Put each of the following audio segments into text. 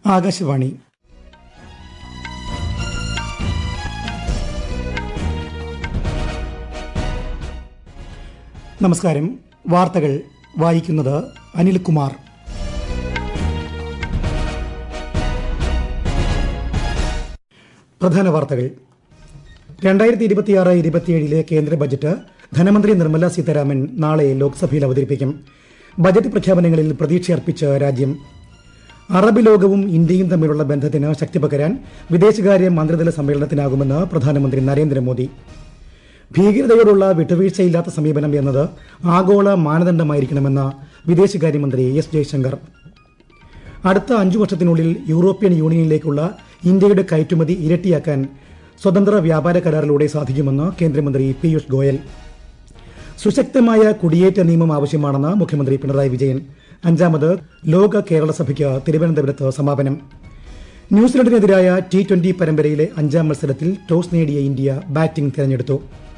ആകാശവാണി നമസ്കാരം വാർത്തകൾ വായിക്കുന്നത് അനിൽകുമാർ പ്രധാന വാർത്തകൾ രണ്ടായിരത്തി ഇരുപത്തിയാറ് ഇരുപത്തിയേഴിലെ കേന്ദ്ര ബജറ്റ് ധനമന്ത്രി നിർമ്മല സീതാരാമൻ നാളെ ലോക്സഭയിൽ അവതരിപ്പിക്കും ബജറ്റ് പ്രഖ്യാപനങ്ങളിൽ പ്രതീക്ഷയർപ്പിച്ച് രാജ്യം അറബ് ലോകവും ഇന്ത്യയും തമ്മിലുള്ള ബന്ധത്തിന് ശക്തി പകരാൻ വിദേശകാര്യ മന്ത്രിതല സമ്മേളനത്തിനാകുമെന്ന് പ്രധാനമന്ത്രി നരേന്ദ്രമോദി ഭീകരതയോടുള്ള വിട്ടുവീഴ്ചയില്ലാത്ത സമീപനം എന്നത് ആഗോള മാനദണ്ഡമായിരിക്കണമെന്ന് വിദേശകാര്യമന്ത്രി എസ് ജയശങ്കർ അടുത്ത അഞ്ചു വർഷത്തിനുള്ളിൽ യൂറോപ്യൻ യൂണിയനിലേക്കുള്ള ഇന്ത്യയുടെ കയറ്റുമതി ഇരട്ടിയാക്കാൻ സ്വതന്ത്ര വ്യാപാര കരാറിലൂടെ സാധിക്കുമെന്ന് കേന്ദ്രമന്ത്രി പീയൂഷ് ഗോയൽ സുശക്തമായ കുടിയേറ്റ നിയമം ആവശ്യമാണെന്ന് മുഖ്യമന്ത്രി പിണറായി വിജയൻ അഞ്ചാമത് ലോക കേരള സഭയ്ക്ക് തിരുവനന്തപുരത്ത് സമാപനം ന്യൂസിലൻഡിനെതിരായ ടി ട്വന്റി പരമ്പരയിലെ അഞ്ചാം മത്സരത്തിൽ ടോസ് നേടിയ ഇന്ത്യ ബാറ്റിംഗ് തിരഞ്ഞെടുത്തു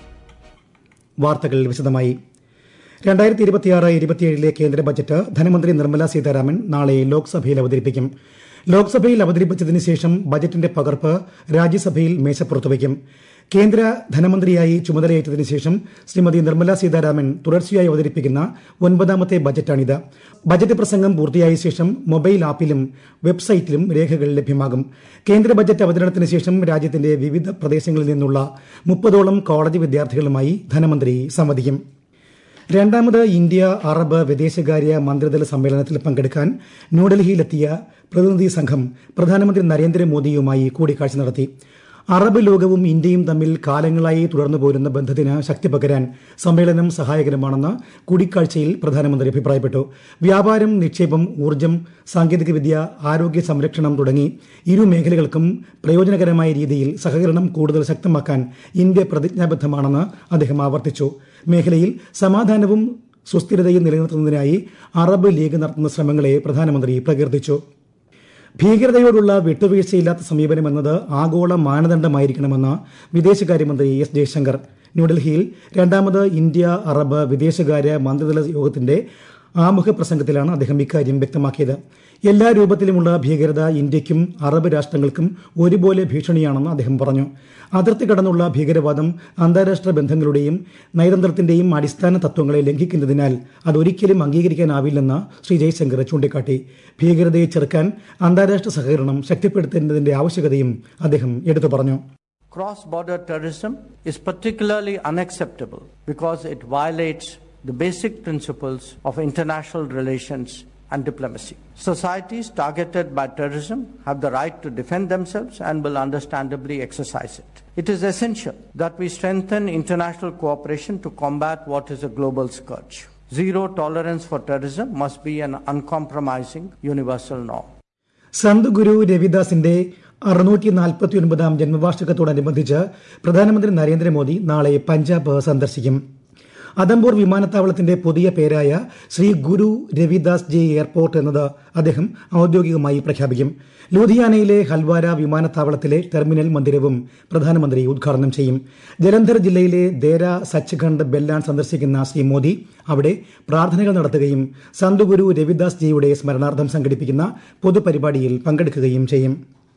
വാർത്തകൾ വിശദമായി രണ്ടായിരത്തി ഇരുപത്തിയാറ് ഇരുപത്തിയേഴിലെ കേന്ദ്ര ബജറ്റ് ധനമന്ത്രി നിർമ്മല സീതാരാമൻ നാളെ ലോക്സഭയിൽ അവതരിപ്പിക്കും ലോക്സഭയിൽ അവതരിപ്പിച്ചതിന് ശേഷം ബജറ്റിന്റെ പകർപ്പ് രാജ്യസഭയിൽ മേശപ്പുറത്ത് വയ്ക്കും കേന്ദ്ര ധനമന്ത്രിയായി ചുമതലയേറ്റതിനു ശേഷം ശ്രീമതി നിർമ്മല സീതാരാമൻ തുടർച്ചയായി അവതരിപ്പിക്കുന്ന ഒൻപതാമത്തെ ബജറ്റാണിത് ബജറ്റ് പ്രസംഗം പൂർത്തിയായ ശേഷം മൊബൈൽ ആപ്പിലും വെബ്സൈറ്റിലും രേഖകൾ ലഭ്യമാകും കേന്ദ്ര ബജറ്റ് അവതരണത്തിന് ശേഷം രാജ്യത്തിന്റെ വിവിധ പ്രദേശങ്ങളിൽ നിന്നുള്ള മുപ്പതോളം കോളേജ് വിദ്യാർത്ഥികളുമായി ധനമന്ത്രി സംവദിക്കും രണ്ടാമത് ഇന്ത്യ അറബ് വിദേശകാര്യ മന്ത്രിതല സമ്മേളനത്തിൽ പങ്കെടുക്കാൻ ന്യൂഡൽഹിയിലെത്തിയ പ്രതിനിധി സംഘം പ്രധാനമന്ത്രി നരേന്ദ്രമോദിയുമായി കൂടിക്കാഴ്ച നടത്തി അറബ് ലോകവും ഇന്ത്യയും തമ്മിൽ കാലങ്ങളായി തുടർന്നു പോരുന്ന ബന്ധത്തിന് ശക്തി പകരാൻ സമ്മേളനം സഹായകരമാണെന്ന് കൂടിക്കാഴ്ചയിൽ പ്രധാനമന്ത്രി അഭിപ്രായപ്പെട്ടു വ്യാപാരം നിക്ഷേപം ഊർജ്ജം സാങ്കേതികവിദ്യ ആരോഗ്യ സംരക്ഷണം തുടങ്ങി ഇരു മേഖലകൾക്കും പ്രയോജനകരമായ രീതിയിൽ സഹകരണം കൂടുതൽ ശക്തമാക്കാൻ ഇന്ത്യ പ്രതിജ്ഞാബദ്ധമാണെന്ന് അദ്ദേഹം ആവർത്തിച്ചു മേഖലയിൽ സമാധാനവും സുസ്ഥിരതയും നിലനിർത്തുന്നതിനായി അറബ് ലീഗ് നടത്തുന്ന ശ്രമങ്ങളെ പ്രധാനമന്ത്രി പ്രകീർത്തിച്ചു ഭീകരതയോടുള്ള വിട്ടുവീഴ്ചയില്ലാത്ത സമീപനം എന്നത് ആഗോള മാനദണ്ഡമായിരിക്കണമെന്ന് വിദേശകാര്യമന്ത്രി എസ് ജയശങ്കർ ന്യൂഡൽഹിയിൽ രണ്ടാമത് ഇന്ത്യ അറബ് വിദേശകാര്യ മന്ത്രിതല യോഗത്തിന്റെ ആമുഖ പ്രസംഗത്തിലാണ് അദ്ദേഹം ഇക്കാര്യം വ്യക്തമാക്കിയത് എല്ലാ രൂപത്തിലുമുള്ള ഭീകരത ഇന്ത്യയ്ക്കും അറബ് രാഷ്ട്രങ്ങൾക്കും ഒരുപോലെ ഭീഷണിയാണെന്ന് അദ്ദേഹം പറഞ്ഞു അതിർത്തി കടന്നുള്ള ഭീകരവാദം അന്താരാഷ്ട്ര ബന്ധങ്ങളുടെയും നയതന്ത്രത്തിന്റെയും അടിസ്ഥാന തത്വങ്ങളെ ലംഘിക്കുന്നതിനാൽ അതൊരിക്കലും അംഗീകരിക്കാനാവില്ലെന്ന് ശ്രീ ജയശങ്കർ ചൂണ്ടിക്കാട്ടി ഭീകരതയെ ചെറുക്കാൻ അന്താരാഷ്ട്ര സഹകരണം ശക്തിപ്പെടുത്തേണ്ടതിന്റെ ആവശ്യകതയും അദ്ദേഹം എടുത്തു പറഞ്ഞു Cross border terrorism is particularly unacceptable because it violates the basic principles of international relations and diplomacy. Societies targeted by terrorism have the right to defend themselves and will understandably exercise it. It is essential that we strengthen international cooperation to combat what is a global scourge. Zero tolerance for terrorism must be an uncompromising universal norm. Sant ഗുരു രവിദാസിന്റെ അറുന്നൂറ്റി നാൽപ്പത്തി ഒൻപതാം ജന്മവാർഷികത്തോടനുബന്ധിച്ച് പ്രധാനമന്ത്രി നരേന്ദ്രമോദി നാളെ പഞ്ചാബ് സന്ദർശിക്കും അദംപൂർ വിമാനത്താവളത്തിന്റെ പുതിയ പേരായ Shri Guru Ravidas ji airport എന്നത് അദ്ദേഹം ഔദ്യോഗികമായി പ്രഖ്യാപിക്കും ലൂധിയാനയിലെ ഹൽവാര വിമാനത്താവളത്തിലെ ടെർമിനൽ മന്ദിരവും പ്രധാനമന്ത്രി ഉദ്ഘാടനം ചെയ്യും ജലന്ധർ ജില്ലയിലെ ദേര സച്ച്ഖണ്ഡ് ബെല്ലാൻ സന്ദർശിക്കുന്ന ശ്രീ മോദി അവിടെ പ്രാർത്ഥനകൾ നടത്തുകയും സന്തുഗുരു രവിദാസ് ജിയുടെ സ്മരണാർത്ഥം സംഘടിപ്പിക്കുന്ന പൊതുപരിപാടിയിൽ പങ്കെടുക്കുകയും ചെയ്യും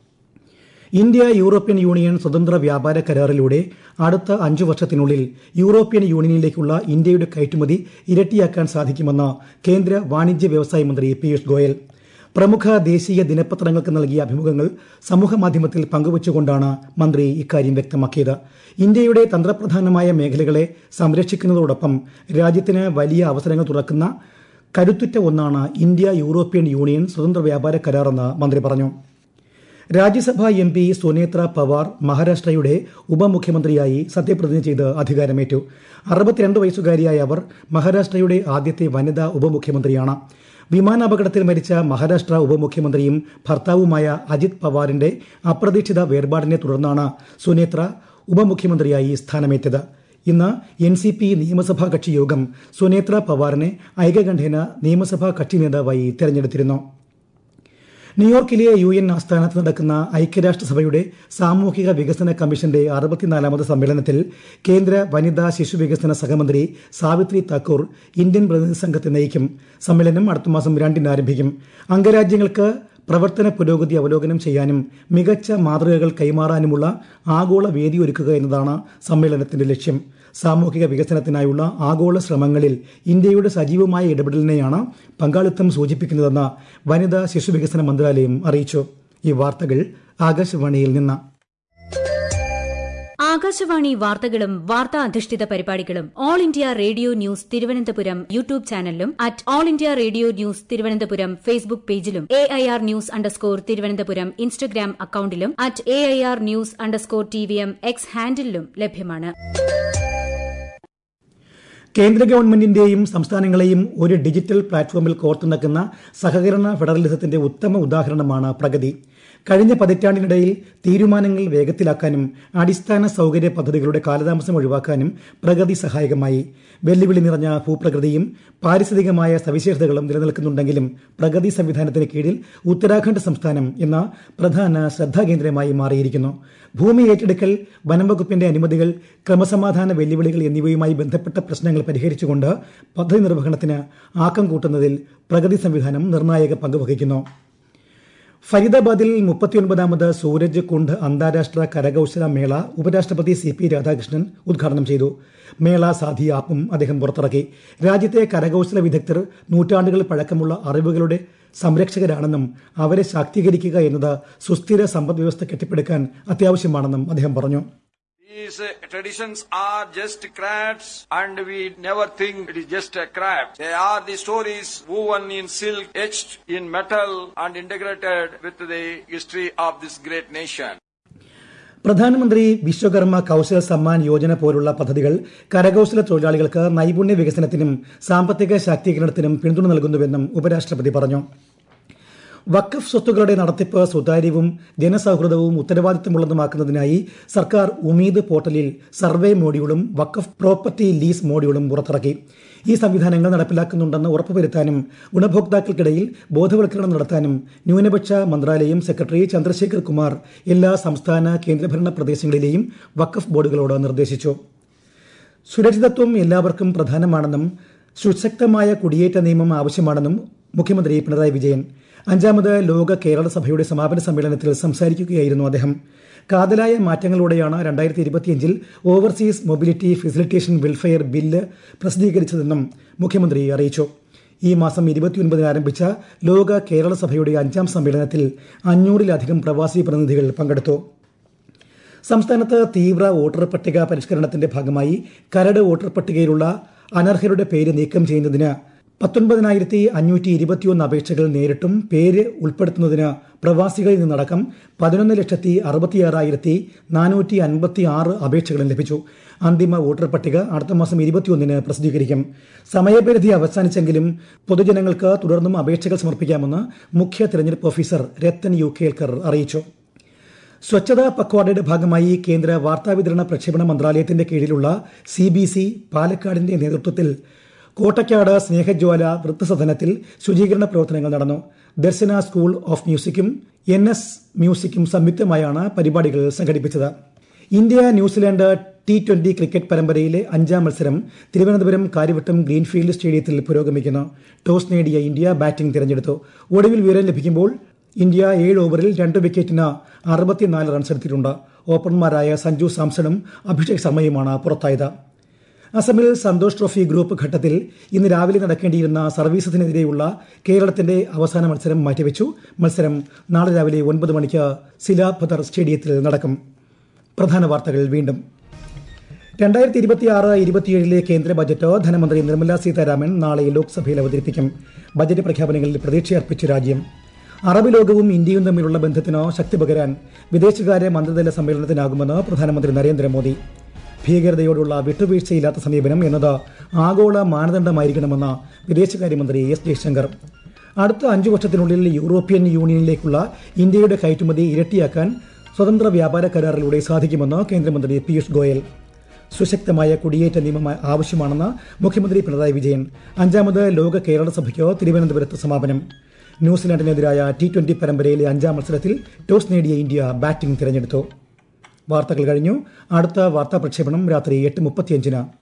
ഇന്ത്യ യൂറോപ്യൻ യൂണിയൻ സ്വതന്ത്ര വ്യാപാര കരാറിലൂടെ അടുത്ത അഞ്ചു വർഷത്തിനുള്ളിൽ യൂറോപ്യൻ യൂണിയനിലേക്കുള്ള ഇന്ത്യയുടെ കയറ്റുമതി ഇരട്ടിയാക്കാൻ സാധിക്കുമെന്ന് കേന്ദ്ര വാണിജ്യ വ്യവസായ മന്ത്രി പീയൂഷ് ഗോയൽ പ്രമുഖ ദേശീയ ദിനപത്രങ്ങൾക്ക് നൽകിയ അഭിമുഖങ്ങൾ സമൂഹമാധ്യമത്തിൽ പങ്കുവച്ചുകൊണ്ടാണ് മന്ത്രി ഇക്കാര്യം വ്യക്തമാക്കിയത് ഇന്ത്യയുടെ തന്ത്രപ്രധാനമായ മേഖലകളെ സംരക്ഷിക്കുന്നതോടൊപ്പം രാജ്യത്തിന് വലിയ അവസരങ്ങൾ തുറക്കുന്ന കരുത്തുറ്റ ഒന്നാണ് ഇന്ത്യ യൂറോപ്യൻ യൂണിയൻ സ്വതന്ത്ര വ്യാപാര കരാറെന്ന് മന്ത്രി പറഞ്ഞു രാജ്യസഭാ എം പി സുനേത്ര പവാർ മഹാരാഷ്ട്രയുടെ ഉപമുഖ്യമന്ത്രിയായി സത്യപ്രതിജ്ഞ ചെയ്ത് അധികാരമേറ്റു അറുപത്തിരണ്ട് വയസ്സുകാരിയായ അവർ മഹാരാഷ്ട്രയുടെ ആദ്യത്തെ വനിതാ ഉപമുഖ്യമന്ത്രിയാണ് വിമാനാപകടത്തിൽ മരിച്ച മഹാരാഷ്ട്ര ഉപമുഖ്യമന്ത്രിയും ഭർത്താവുമായ അജിത് പവാറിന്റെ അപ്രതീക്ഷിത വേർപാടിനെ തുടർന്നാണ് സുനേത്ര ഉപമുഖ്യമന്ത്രിയായി സ്ഥാനമേറ്റത് ഇന്ന് എൻ സി പി നിയമസഭാ കക്ഷി യോഗം സുനേത്ര പവാറിനെ ഐകകണ്ഠേന നിയമസഭാ കക്ഷി നേതാവായി തെരഞ്ഞെടുത്തിരുന്നു ന്യൂയോർക്കിലെ യു എൻ ആസ്ഥാനത്ത് നടക്കുന്ന ഐക്യരാഷ്ട്രസഭയുടെ സാമൂഹിക വികസന കമ്മീഷന്റെ അറുപത്തിനാലാമത് സമ്മേളനത്തിൽ കേന്ദ്ര വനിതാ ശിശു വികസന സഹമന്ത്രി സാവിത്രി താക്കൂർ ഇന്ത്യൻ പ്രതിനിധി സംഘത്തെ നയിക്കും സമ്മേളനം അടുത്ത മാസം രണ്ടിന് ആരംഭിക്കും അംഗരാജ്യങ്ങൾക്ക് പ്രവർത്തന പുരോഗതി അവലോകനം ചെയ്യാനും മികച്ച മാതൃകകൾ കൈമാറാനുമുള്ള ആഗോള വേദി ഒരുക്കുക എന്നതാണ് സമ്മേളനത്തിന്റെ ലക്ഷ്യം സാമൂഹിക വികസനത്തിനായുള്ള ആഗോള ശ്രമങ്ങളിൽ ഇന്ത്യയുടെ സജീവമായ ഇടപെടലിനെയാണ് പങ്കാളിത്തം സൂചിപ്പിക്കുന്നതെന്ന് വനിതാ ശിശുവികസന മന്ത്രാലയം അറിയിച്ചു ഈ വാർത്തകൾ ആകാശവാണിയിൽ നിന്ന് ആകാശവാണി വാർത്തകളും വാർത്താ അധിഷ്ഠിത പരിപാടികളും All India Radio News Thiruvananthapuram YouTube ചാനലിലും at All India Radio News Thiruvananthapuram Facebook പേജിലും A I R news underscore Thiruvananthapuram Instagram അക്കൌണ്ടിലും at A I R news underscore T V M X ഹാൻഡിലും ലഭ്യമാണ് കേന്ദ്ര ഗവൺമെന്റിന്റെയും സംസ്ഥാനങ്ങളെയും ഒരു ഡിജിറ്റൽ പ്ലാറ്റ്ഫോമിൽ കോർത്തിണക്കുന്ന സഹകരണ ഫെഡറലിസത്തിന്റെ ഉത്തമ ഉദാഹരണമാണ് പ്രഗതി കഴിഞ്ഞ പതിറ്റാണ്ടിനിടയിൽ തീരുമാനങ്ങൾ വേഗത്തിലാക്കാനും അടിസ്ഥാന സൌകര്യ പദ്ധതികളുടെ കാലതാമസം ഒഴിവാക്കാനും പ്രഗതി സഹായകമായി വെല്ലുവിളി നിറഞ്ഞ ഭൂപ്രകൃതിയും പാരിസ്ഥിതികമായ സവിശേഷതകളും നിലനിൽക്കുന്നുണ്ടെങ്കിലും പ്രഗതി സംവിധാനത്തിന് കീഴിൽ ഉത്തരാഖണ്ഡ് സംസ്ഥാനം എന്ന പ്രധാന ശ്രദ്ധാകേന്ദ്രമായി മാറിയിരിക്കുന്നു ഭൂമി ഏറ്റെടുക്കൽ വനംവകുപ്പിന്റെ അനുമതികൾ ക്രമസമാധാന വെല്ലുവിളികൾ എന്നിവയുമായി ബന്ധപ്പെട്ട പ്രശ്നങ്ങൾ പരിഹരിച്ചുകൊണ്ട് പദ്ധതി നിർവഹണത്തിന് ആക്കം കൂട്ടുന്നതിൽ പ്രഗതി സംവിധാനം നിർണായക പങ്കുവഹിക്കുന്നു ഫരീദാബാദിൽ മുപ്പത്തിയൊൻപതാമത് സൂരജ് കുണ്ഡ് അന്താരാഷ്ട്ര കരകൌശല മേള ഉപരാഷ്ട്രപതി സി പി രാധാകൃഷ്ണൻ ഉദ്ഘാടനം ചെയ്തു മേള സാധി ആപ്പും അദ്ദേഹം പുറത്തിറക്കി രാജ്യത്തെ കരകൌശല വിദഗ്ധർ നൂറ്റാണ്ടുകൾ പഴക്കമുള്ള അറിവുകളുടെ സംരക്ഷകരാണെന്നും അവരെ ശാക്തീകരിക്കുക എന്നത് സുസ്ഥിര സമ്പദ് വ്യവസ്ഥ കെട്ടിപ്പടുക്കാൻ അത്യാവശ്യമാണെന്നും അദ്ദേഹം പറഞ്ഞു These uh, traditions are just crafts and we never think it is just a craft. They are the stories woven in silk, etched in metal and integrated with the history of this great nation. പ്രധാനമന്ത്രി വിശ്വകർമ്മ കൌശൽ സമ്മാൻ യോജന പോലുള്ള പദ്ധതികൾ കരകൌശല തൊഴിലാളികൾക്ക് നൈപുണ്യ വികസനത്തിനും സാമ്പത്തിക ശാക്തീകരണത്തിനും പിന്തുണ നൽകുന്നുവെന്നും ഉപരാഷ്ട്രപതി പറഞ്ഞു വഖഫ് സ്വത്തുക്കളുടെ നടത്തിപ്പ് സുതാര്യവും ജനസൌഹൃദവും ഉത്തരവാദിത്തമുള്ളതുമാക്കുന്നതിനായി സർക്കാർ ഉമീദ് പോർട്ടലിൽ സർവേ മോഡ്യൂളും വഖഫ് പ്രോപ്പർട്ടി ലീസ് മോഡ്യൂളും പുറത്തിറക്കി ഈ സംവിധാനങ്ങൾ നടപ്പിലാക്കുന്നുണ്ടെന്ന് ഉറപ്പുവരുത്താനും ഗുണഭോക്താക്കൾക്കിടയിൽ ബോധവൽക്കരണം നടത്താനും ന്യൂനപക്ഷ മന്ത്രാലയം സെക്രട്ടറി ചന്ദ്രശേഖർ കുമാർ എല്ലാ സംസ്ഥാന കേന്ദ്രഭരണ പ്രദേശങ്ങളിലെയും വഖഫ് ബോർഡുകളോട് നിർദ്ദേശിച്ചു സുരക്ഷിതത്വം എല്ലാവർക്കും പ്രധാനമാണെന്നും സുശക്തമായ കുടിയേറ്റ നിയമം ആവശ്യമാണെന്നും മുഖ്യമന്ത്രി പിണറായി വിജയൻ അഞ്ചാമത് ലോക കേരള സഭയുടെ സമാപന സമ്മേളനത്തിൽ സംസാരിക്കുകയായിരുന്നു അദ്ദേഹം കാതലായ മാറ്റങ്ങളോടെയാണ് രണ്ടായിരത്തി ഇരുപത്തിയഞ്ചിൽ overseas mobility facilitation welfare bill പ്രസിദ്ധീകരിച്ചതെന്നും മുഖ്യമന്ത്രി അറിയിച്ചു ഈ മാസം ഇരുപത്തിയൊൻപതിന് ആരംഭിച്ച ലോക കേരള സഭയുടെ അഞ്ചാം സമ്മേളനത്തിൽ അഞ്ഞൂറിലധികം പ്രവാസി പ്രതിനിധികൾ പങ്കെടുത്തു സംസ്ഥാനത്ത് തീവ്ര വോട്ടർ പട്ടിക പരിഷ്കരണത്തിന്റെ ഭാഗമായി കരട് വോട്ടർ പട്ടികയിലുള്ള അനർഹരുടെ പേര് നീക്കം ചെയ്യുന്നതിന് പത്തൊൻപതിനായിരത്തി അഞ്ഞൂറ്റി ഇരുപത്തിയൊന്ന് അപേക്ഷകൾ നേരിട്ടും പേര് ഉൾപ്പെടുത്തുന്നതിന് പ്രവാസികളിൽ നിന്നടക്കം പതിനൊന്ന് ലക്ഷത്തി അറുപത്തിയാറായിരത്തി നാനൂറ്റി അൻപത്തി ആറ് അപേക്ഷകളും ലഭിച്ചു അന്തിമ വോട്ടർ പട്ടിക അടുത്ത മാസം ഇരുപത്തിയൊന്നിന് പ്രസിദ്ധീകരിക്കും സമയപരിധി അവസാനിച്ചെങ്കിലും പൊതുജനങ്ങൾക്ക് തുടർന്നും അപേക്ഷകൾ സമർപ്പിക്കാമെന്ന് മുഖ്യ തെരഞ്ഞെടുപ്പ് ഓഫീസർ രത്തൻ യു കേൽക്കർ അറിയിച്ചു സ്വച്ഛതാ പക്വാഡയുടെ ഭാഗമായി കേന്ദ്ര വാർത്താവിതരണ പ്രക്ഷേപണ മന്ത്രാലയത്തിന്റെ കീഴിലുള്ള സി ബി സി പാലക്കാടിന്റെ നേതൃത്വത്തിൽ കോട്ടയ്ക്കാട് സ്നേഹജ്വാല വൃത്തസദനത്തിൽ ശുചീകരണ പ്രവർത്തനങ്ങൾ നടന്നു ദർശന സ്കൂൾ ഓഫ് മ്യൂസിക്കും എൻ എസ് മ്യൂസിക്കും സംയുക്തമായാണ് പരിപാടികൾ സംഘടിപ്പിച്ചത് India New Zealand T twenty cricket പരമ്പരയിലെ അഞ്ചാം മത്സരം തിരുവനന്തപുരം കാര്യവട്ടം ഗ്രീൻഫീൽഡ് സ്റ്റേഡിയത്തിൽ പുരോഗമിക്കുന്നു ടോസ് നേടിയ ഇന്ത്യ ബാറ്റിംഗ് തിരഞ്ഞെടുത്തു ഒടുവിൽ വിവരം ലഭിക്കുമ്പോൾ ഇന്ത്യ ഏഴ് ഓവറിൽ രണ്ട് വിക്കറ്റിന് അറുപത്തിനാല് റൺസ് എടുത്തിട്ടുണ്ട് ഓപ്പണർമാരായ സഞ്ജു സാംസണും അഭിഷേക് ശർമ്മയുമാണ് പുറത്തായത് അസമിൽ സന്തോഷ് ട്രോഫി ഗ്രൂപ്പ് ഘട്ടത്തിൽ ഇന്ന് രാവിലെ നടക്കേണ്ടിയിരുന്ന സർവീസസിനെതിരെയുള്ള കേരളത്തിന്റെ അവസാന മത്സരം മാറ്റിവെച്ചു മത്സരം നാളെ രാവിലെ ഒൻപത് മണിക്ക് സിലാഭദർ സ്റ്റേഡിയത്തിൽ നടക്കും പ്രധാന വാർത്തകൾ വീണ്ടും രണ്ടായിരത്തി ഇരുപത്തിയാറ് ഇരുപത്തിയേഴിലെ കേന്ദ്ര ബജറ്റ് ധനമന്ത്രി നിർമ്മല സീതാരാമൻ നാളെ ലോക്സഭയിൽ അവതരിപ്പിക്കും ബജറ്റ് പ്രഖ്യാപനങ്ങളിൽ പ്രതീക്ഷയർപ്പിച്ചു രാജ്യം അറബ് ലോകവും ഇന്ത്യയും തമ്മിലുള്ള ബന്ധത്തിന് ശക്തി പകരാൻ വിദേശകാര്യ മന്ത്രിതല സമ്മേളനത്തിനാകുമെന്ന് പ്രധാനമന്ത്രി നരേന്ദ്രമോദി ഭീകരതയോടുള്ള വിട്ടുവീഴ്ചയില്ലാത്ത സമീപനം എന്നത് ആഗോള മാനദണ്ഡമായിരിക്കണമെന്ന് വിദേശകാര്യമന്ത്രി എസ് ജയശങ്കർ അടുത്ത അഞ്ചു വർഷത്തിനുള്ളിൽ യൂറോപ്യൻ യൂണിയനിലേക്കുള്ള ഇന്ത്യയുടെ കയറ്റുമതി ഇരട്ടിയാക്കാൻ സ്വതന്ത്ര വ്യാപാര കരാറിലൂടെ സാധിക്കുമെന്ന് കേന്ദ്രമന്ത്രി പീയൂഷ് ഗോയൽ സുശക്തമായ കുടിയേറ്റ നിയമം ആവശ്യമാണെന്ന് മുഖ്യമന്ത്രി പിണറായി വിജയൻ അഞ്ചാമത് ലോക കേരള സഭയ്ക്ക് തിരുവനന്തപുരത്ത് സമാപനം ന്യൂസിലാൻഡിനെതിരായ ടി ട്വന്റി പരമ്പരയിലെ അഞ്ചാം മത്സരത്തിൽ ടോസ് നേടിയ ഇന്ത്യ ബാറ്റിംഗ് തിരഞ്ഞെടുത്തു വാർത്തകൾ കഴിഞ്ഞു അടുത്ത വാർത്താ പ്രക്ഷേപണം രാത്രി എട്ട് മുപ്പത്തിയഞ്ചിന്